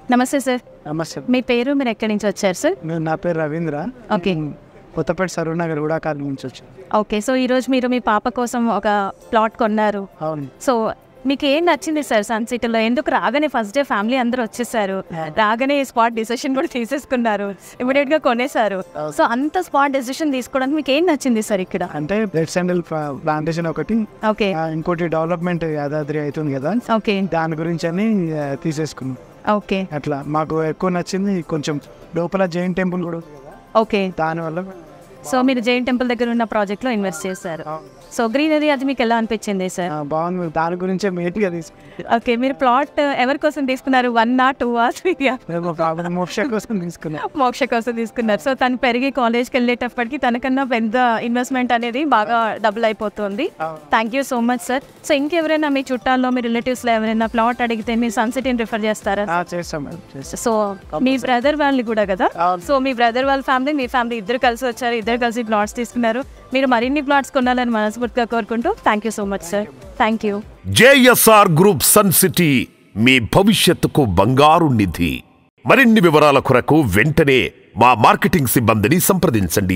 నమస్తే సార్ నమస్తే మీ పేరు మీరు ఎక్కడి నుంచి వచ్చారు సార్ నేను నా పేరు రవీంద్ర ఓకే కొత్తపేట సరూనగర్ కూడా కాలనీ నుంచి వచ్చాను ఓకే సో ఈరోజు మీరు మీ పాప కోసం ఒక ప్లాట్ కొన్నారు అవును సో మీకు ఏం నచ్చింది సార్ సన్ సిటీలో ఎందుకు రాగానే ఫస్ట్ డే ఫ్యామిలీ అందరూ వచ్చేసారు రాగానే స్పాట్ డిసిషన్ కూడా తీసేసుకున్నారు ఇమీడియట్ గా కొనేసారు సో అంత స్పాట్ డెసిషన్ తీసుకోవడానికి మీకు ఏం నచ్చింది సార్ ఇక్కడ అంటే రెడ్ శాండిల్ ప్లాంటేషన్ ఒకటి ఓకే ఆ, ఇంకోటి డెవలప్మెంట్ యాదాద్రి అవుతుంది కదా ఓకే దాని గురించి అని ఆ, తీసేసుకున్నాం ఓకే అట్లా మాకు ఎక్కువ నచ్చింది కొంచెం లోపల జైన్ టెంపుల్ కూడా ఉంది కదా ఓకే దానివల్ల సో మీరు జైన్ టెంపుల్ దగ్గర ఉన్న ప్రాజెక్ట్ లో ఇన్వెస్ట్ చేశారు సో గ్రీనరీ అది మీకు ఎలా అనిపించింది సార్ ఆ, బాగుంది దాని గురించే మేట్గా తీసుకున్నాం ఓకే మీరు ప్లాట్ ఎవరి కోసం తీసుకున్నారు వన్ ఆ టూ ఆ త్రీ మేము ప్రాబ్లం మోక్ష కోసం తీసుకున్నాం మోక్ష కోసం తీసుకున్నారు సో తను పెరిగి కాలేజ్కి వెళ్ళేటప్పటికి తనకన్నా పెద్ద ఇన్వెస్ట్మెంట్ అనేది బాగా డబుల్ అయిపోతుంది thank you so much sir so ఇంకెవరైనా మీ చుట్టాల్లో మీ రిలేటివ్స్లో ఎవరైనా ప్లాట్ అడిగితే మీరు సన్సిటీని రిఫర్ చేస్తారా ఆ, చేస్తాం మేడం చేస్తాం సో మీ బ్రదర్ వాళ్ళు కూడా కదా అవును. సో మీ బ్రదర్ వాళ్ళ ఫ్యామిలీ మీ ఫ్యామిలీ ఇద్దరు కలిసి వచ్చారు ఇద్దరు కలిసి ప్లాట్స్ తీసుకున్నారు మీరు మరిన్ని ప్లాట్స్ కొనాలని మనస్ఫూర్తిగా కోరుకుంటూ thank you so much sir thank you JSR group sun city మీ భవిష్యత్తుకు బంగారు నిధి మరిన్ని వివరాల కొరకు వెంటనే మా మార్కెటింగ్ సిబ్బందిని సంప్రదించండి